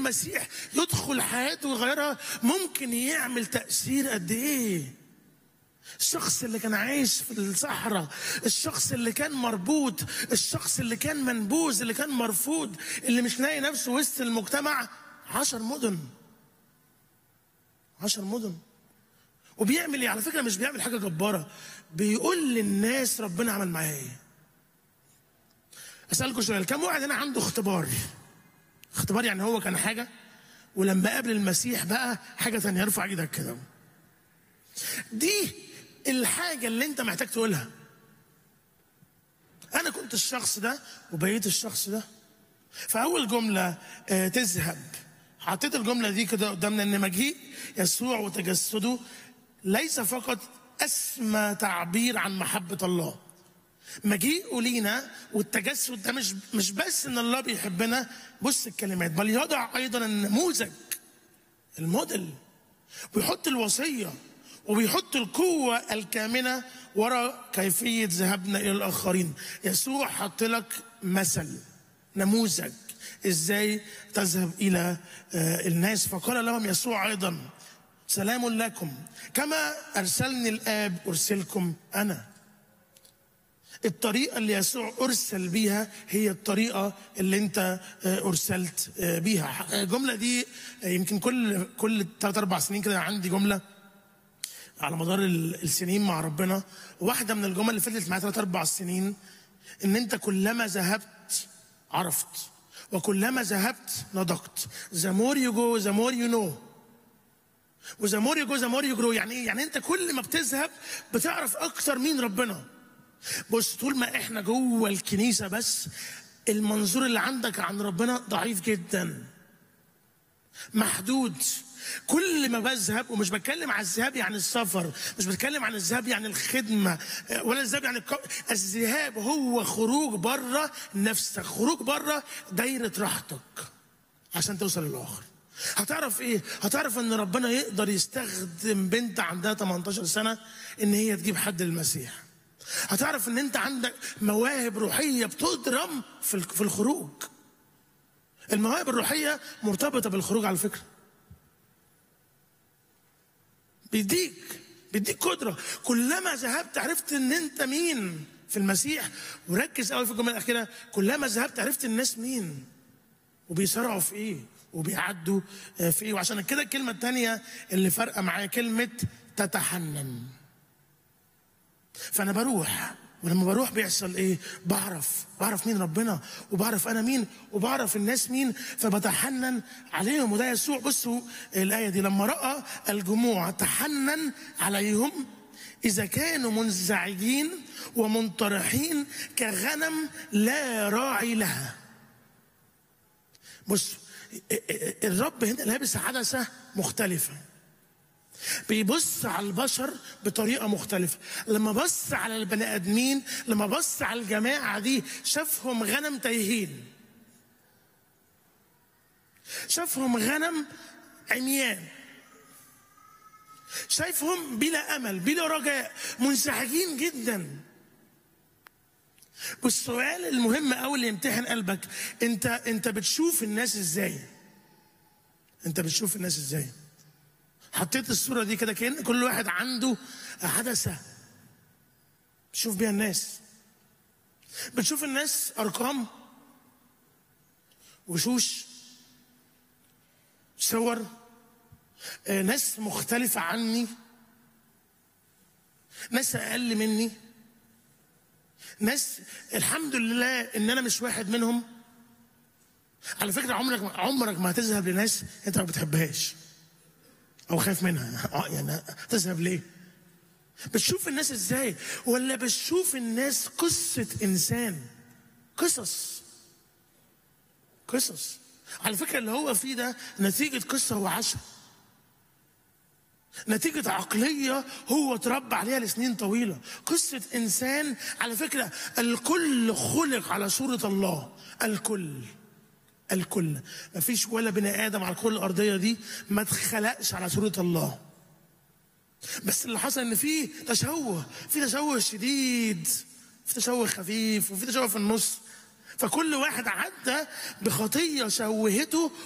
المسيح يدخل حياته ويغيرها ممكن يعمل تأثير قد إيه الشخص اللي كان عايش في الصحراء الشخص اللي كان مربوط الشخص اللي كان منبوذ اللي كان مرفوض اللي مش لاقي نفسه وسط المجتمع عشر مدن عشر مدن وبيعمل ايه على فكره مش بيعمل حاجه جباره بيقول للناس ربنا عمل معايا ايه اسالكم سؤال كم واحد هنا عنده اختبار اختبار يعني هو كان حاجه ولما قابل المسيح بقى حاجه ثانيه ارفع ايدك كده دي الحاجه اللي انت محتاج تقولها انا كنت الشخص ده وبقيت الشخص ده فاول جمله آه، تذهب حطيت الجمله دي كده قدامنا ان مجيء يسوع وتجسده ليس فقط اسمى تعبير عن محبه الله مجيئه لينا والتجسد ده مش مش بس ان الله بيحبنا بص الكلمات بل يضع ايضا النموذج الموديل ويحط الوصيه وبيحط القوه الكامنه وراء كيفيه ذهابنا الى الاخرين يسوع حط لك مثل نموذج ازاي تذهب الى آه، الناس فقال لهم يسوع ايضا سلام لكم كما ارسلني الاب ارسلكم انا الطريقة اللي يسوع أرسل بيها هي الطريقة اللي أنت آه، أرسلت آه، بيها الجملة دي آه، يمكن كل كل ثلاث أربع سنين كده عندي جملة على مدار ال- السنين مع ربنا واحدة من الجمل اللي فضلت معايا ثلاث أربع سنين إن أنت كلما ذهبت عرفت وكلما ذهبت نضجت the more you go the more you know وذا مور يو جو ذا مور يو جرو يعني ايه؟ يعني انت كل ما بتذهب بتعرف اكتر مين ربنا. بص طول ما احنا جوه الكنيسه بس المنظور اللي عندك عن ربنا ضعيف جدا. محدود. كل ما بذهب ومش بتكلم عن الذهاب يعني السفر مش بتكلم عن الذهاب يعني الخدمة ولا الذهاب يعني الك... الذهاب هو خروج بره نفسك خروج بره دايرة راحتك عشان توصل للآخر هتعرف ايه هتعرف ان ربنا يقدر يستخدم بنت عندها 18 سنة ان هي تجيب حد للمسيح هتعرف ان انت عندك مواهب روحية بتضرم في ال- في الخروج المواهب الروحية مرتبطة بالخروج على فكرة بيديك بيديك قدرة كلما ذهبت عرفت ان انت مين في المسيح وركز قوي في الجملة الأخيرة كلما ذهبت عرفت الناس مين وبيصارعوا في ايه وبيعدوا آه، في ايه وعشان كده الكلمة الثانية اللي فارقة معايا كلمة تتحنن فأنا بروح ولما بروح بيحصل ايه بعرف بعرف مين ربنا وبعرف انا مين وبعرف الناس مين فبتحنن عليهم وده يسوع بصوا الايه دي لما راى الجموع تحنن عليهم اذا كانوا منزعجين ومنطرحين كغنم لا راعي لها بص الرب هنا لابس عدسه مختلفه بيبص على البشر بطريقة مختلفة لما بص على البني آدمين لما بص على الجماعة دي شافهم غنم تايهين شافهم غنم عميان شايفهم بلا أمل بلا رجاء منزعجين جدا والسؤال المهم قوي اللي يمتحن قلبك انت انت بتشوف الناس ازاي انت بتشوف الناس ازاي حطيت الصورة دي كده كأن كل واحد عنده عدسة بتشوف بيها الناس بتشوف الناس أرقام وشوش صور آه، ناس مختلفة عني ناس أقل مني ناس الحمد لله إن أنا مش واحد منهم على فكرة عمرك عمرك ما هتذهب لناس أنت ما بتحبهاش او خايف منها اه يعني تذهب ليه بتشوف الناس ازاي ولا بتشوف الناس قصة انسان قصص قصص على فكرة اللي هو فيه ده نتيجة قصة هو عاشها نتيجة عقلية هو اتربى عليها لسنين طويلة قصة إنسان على فكرة الكل خلق على صورة الله الكل الكل مفيش ولا بني ادم على الكره الارضيه دي ما اتخلقش على صوره الله بس اللي حصل ان في تشوه في تشوه شديد في تشوه خفيف وفي تشوه في النص فكل واحد عدى بخطيه شوهته